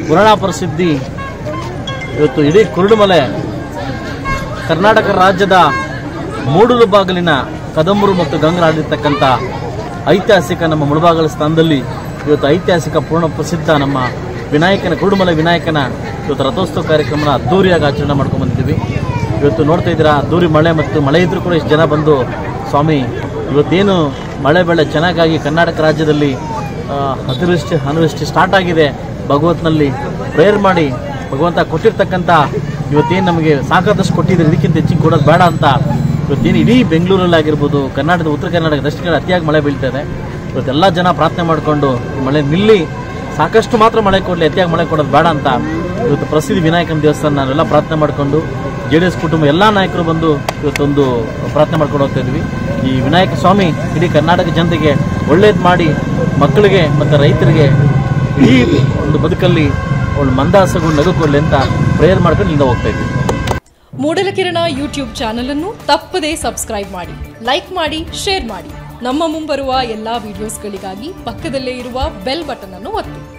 ಪುರಾಣ ಪ್ರಸಿದ್ಧಿ ಇವತ್ತು ಇಡೀ ಕುರುಡುಮಲೆ ಕರ್ನಾಟಕ ರಾಜ್ಯದ ಮೂಡಲು ಬಾಗಿಲಿನ ಕದಂಬರು ಮತ್ತು ಗಂಗರಾಡಿರ್ತಕ್ಕಂಥ ಐತಿಹಾಸಿಕ ನಮ್ಮ ಮುಳಬಾಗಲ ಸ್ಥಾನದಲ್ಲಿ ಇವತ್ತು ಐತಿಹಾಸಿಕ ಪೂರ್ಣ ಪ್ರಸಿದ್ಧ ನಮ್ಮ ವಿನಾಯಕನ ಕುರುಡುಮಲೆ ವಿನಾಯಕನ ಇವತ್ತು ರಥೋತ್ಸವ ಕಾರ್ಯಕ್ರಮನ ಅದ್ದೂರಿಯಾಗಿ ಆಚರಣೆ ಮಾಡ್ಕೊಂಡು ಬಂದಿದ್ದೀವಿ ಇವತ್ತು ನೋಡ್ತಾ ಇದ್ದೀರಾ ಅದ್ದೂರಿ ಮಳೆ ಮತ್ತು ಮಳೆ ಇದ್ರೂ ಕೂಡ ಇಷ್ಟು ಜನ ಬಂದು ಸ್ವಾಮಿ ಇವತ್ತೇನು ಮಳೆ ಬೆಳೆ ಚೆನ್ನಾಗಾಗಿ ಕರ್ನಾಟಕ ರಾಜ್ಯದಲ್ಲಿ ಆ, ಅತಿವೃಷ್ಟಿ ಅನಾವೃಷ್ಟಿ ಸ್ಟಾರ್ಟ್ ಆಗಿದೆ ಭಗವತ್ನಲ್ಲಿ ಪ್ರೇಯರ್ ಮಾಡಿ ಭಗವಂತ ಕೊಟ್ಟಿರ್ತಕ್ಕಂಥ ಇವತ್ತೇನು ನಮಗೆ ಸಾಕಾದಷ್ಟು ಕೊಟ್ಟಿದ್ರೆ ಇದಕ್ಕಿಂತ ಹೆಚ್ಚಿಗೆ ಕೊಡೋದು ಬೇಡ ಅಂತ ಇವತ್ತೇನು ಇಡೀ ಬೆಂಗಳೂರಲ್ಲಿ ಆಗಿರ್ಬೋದು ಕರ್ನಾಟಕದ ಉತ್ತರ ಕರ್ನಾಟಕ ದಕ್ಷಿಣ ಕನ್ನಡ ಅತಿಯಾಗಿ ಮಳೆ ಬೀಳ್ತಾ ಇದೆ ಇವತ್ತೆಲ್ಲ ಜನ ಪ್ರಾರ್ಥನೆ ಮಾಡಿಕೊಂಡು ಮಳೆ ನಿಲ್ಲಿ ಸಾಕಷ್ಟು ಮಾತ್ರ ಮಳೆ ಕೊಡಲಿ ಅತಿಯಾಗಿ ಮಳೆ ಕೊಡೋದು ಬೇಡ ಅಂತ ಇವತ್ತು ಪ್ರಸಿದ್ಧ ವಿನಾಯಕನ ದೇವಸ್ಥಾನ ನಾವೆಲ್ಲ ಪ್ರಾರ್ಥನೆ ಮಾಡಿಕೊಂಡು ಜೆ ಡಿ ಎಸ್ ಕುಟುಂಬ ಎಲ್ಲ ನಾಯಕರು ಬಂದು ಇವತ್ತೊಂದು ಪ್ರಾರ್ಥನೆ ಮಾಡ್ಕೊಂಡು ಹೋಗ್ತಾ ಇದ್ವಿ ಈ ವಿನಾಯಕ ಸ್ವಾಮಿ ಇಡೀ ಕರ್ನಾಟಕ ಜನತೆಗೆ ಒಳ್ಳೇದು ಮಾಡಿ ಮಕ್ಕಳಿಗೆ ಮತ್ತು ರೈತರಿಗೆ ಇಡೀ ಒಂದು ಬದುಕಲ್ಲಿ ಒಂದು ಮಂದಾಸಗೊಂಡು ನಗು ಕೊಡಲಿ ಅಂತ ಪ್ರೇಯರ್ ಮಾಡ್ಕೊಂಡು ಇಲ್ಲಿಂದ ಹೋಗ್ತಾ ಇದ್ವಿ ಮೂಡಲಕಿರಣ ಯೂಟ್ಯೂಬ್ ಚಾನಲ್ ಅನ್ನು ತಪ್ಪದೇ ಸಬ್ಸ್ಕ್ರೈಬ್ ಮಾಡಿ ಲೈಕ್ ಮಾಡಿ ಶೇರ್ ಮಾಡಿ ನಮ್ಮ ಮುಂಬರುವ ಎಲ್ಲಾ ವಿಡಿಯೋಸ್ಗಳಿಗಾಗಿ ಪಕ್ಕದಲ್ಲೇ ಇರುವ ಬೆಲ್ ಬಟನ್ ಅನ್ನು ಒತ್ತಿ